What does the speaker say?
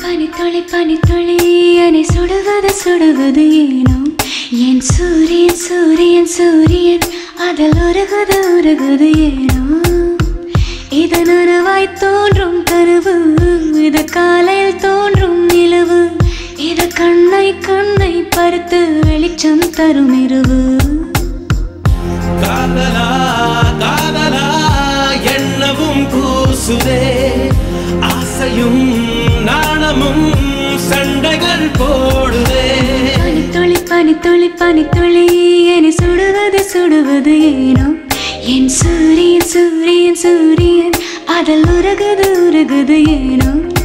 பனித்துளி பனித்துளி என்னை சுடுவது சுடுவது ஏனோ என் சூரியன் சூரியன் சூரியன் அதில் உருகுது உருகுது ஏனோ இது நனவாய் தோன்றும் கனவு இது காலையில் தோன்றும் நிலவு இது கண்ணை கண்ணை பருத்து வெளிச்சம் தரும் இரவு காதலா காதலா என்னவும் கூசுதே ஆசையும் நாணமும் சண்டைகள் போடுதே பனித்துளி பனித்துளி பனித்துளி என்னை சுடுவது சுடுவது ஏனோ என் சூரியன் சூரியன் சூரியன் அதில் உருகுது உருகுது ஏனோ